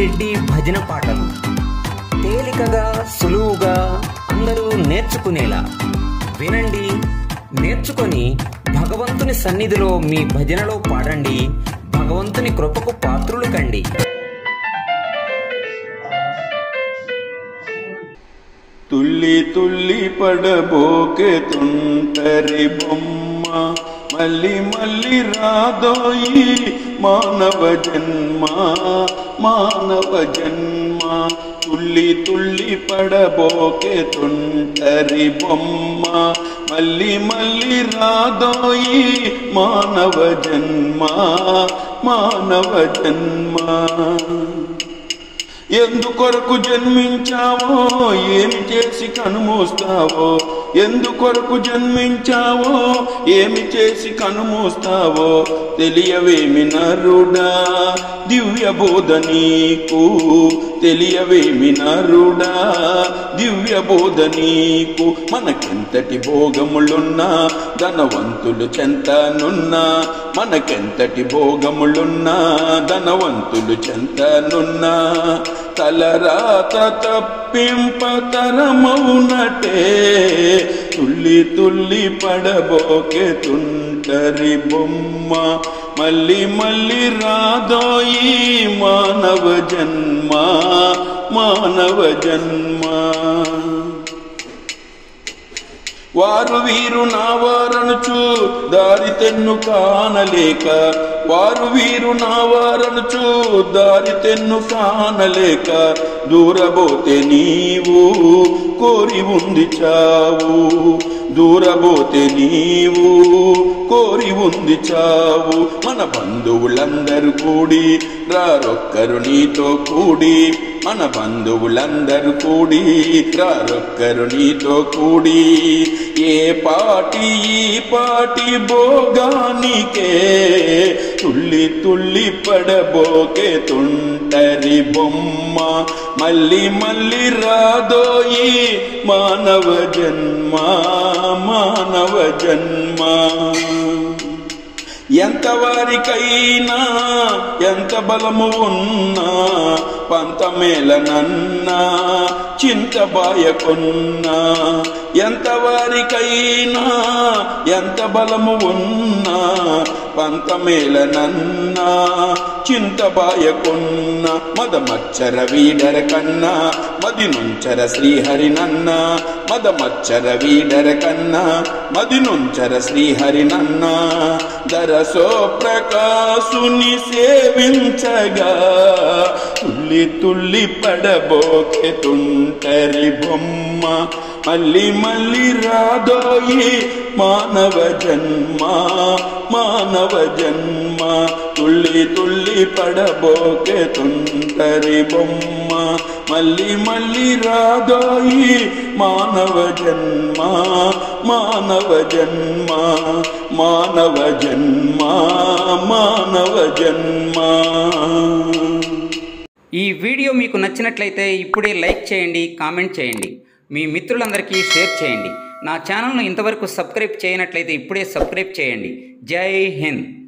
రెడ్డి భజన పాటలు తేలికగా సులువుగా అందరూ నేర్చుకునేలా వినండి నేర్చుకొని భగవంతుని సన్నిధిలో మీ భజనలో పాడండి భగవంతుని కృపకు పాత్రులు కండి తుల్లి తుల్లి పడబోకే తుంటరి బొమ్మ మళ్ళీ మళ్ళీ రాదోయి మానవ జన్మ మానవ జన్మ తుల్లి తుల్లి పడబోకే తుంటరి బొమ్మ మళ్ళీ మళ్ళీ రాదోయి మానవ జన్మ మానవ జన్మ ఎందుకొరకు జన్మించావో ఏమి చేసి కనుమూస్తావో ఎందుకొరకు జన్మించావో ఏమి చేసి కనుమూస్తావో తెలియవేమి నరుడా దివ్య బోధ నీకు తెలియవేమి నరుడా దివ్య బోధ నీకు మనకెంతటి భోగములున్నా ధనవంతులు చెంతనున్నా మనకెంతటి భోగములున్నా ధనవంతులు చెంతనున్నా తలరాత తప్పింపతరమౌనటే తుల్లి తుల్లి పడబోకే తుంటరి బొమ్మ మళ్ళీ మళ్ళీ రాదోయి మానవ జన్మ మానవ జన్మ వారు వీరు నా వారనుచు దారి తెన్ను కానలేక వారు వీరు నా వారనుచు దారి తెన్ను కానలేక దూరబోతే నీవు కోరి ఉంది చావు దూరబోతే నీవు కోరి ఉంది చావు మన బంధువులందరూ కూడి రారొక్కరు నీతో కూడి మన బంధువులందరూ కూడి రారొక్కరు నీతో కూడి ఏ పాటి ఈ పాటి భోగానికే తుల్లి తుల్లి పడబోకే తుంటరి బొమ్మ మళ్ళీ మళ్ళీ రాదోయి మానవ జన్మ మానవ జన్మ ఎంత వారికైనా ఎంత బలము ఉన్నా పంతమేలనన్నా చింతబాయకున్నా ఎంత వారికైనా ఎంత బలము ఉన్నా పంతమేలనన్నా చింతబాయకున్న మదమచ్చర వీడర కన్నా మది నుంచర శ్రీహరినన్న మదమచ్చర వీడర కన్నా మది నుంచర శ్రీహరినన్న దరసో ప్రకాశుని సేవించగా తుల్లి తుల్లి పడబోకే తుంటరి బొమ్మ మళ్ళీ మళ్ళీ రాదోయి మానవ జన్మ మానవ జన్మ తుల్లి తుల్లి పడబోకే తుంటరి బొమ్మ మళ్ళీ మళ్ళీ రాదోయి మానవ జన్మ మానవ జన్మ మానవ జన్మ మానవ జన్మ ఈ వీడియో మీకు నచ్చినట్లయితే ఇప్పుడే లైక్ చేయండి కామెంట్ చేయండి మీ మిత్రులందరికీ షేర్ చేయండి నా ఛానల్ను ఇంతవరకు సబ్స్క్రైబ్ చేయనట్లయితే ఇప్పుడే సబ్స్క్రైబ్ చేయండి జై హింద్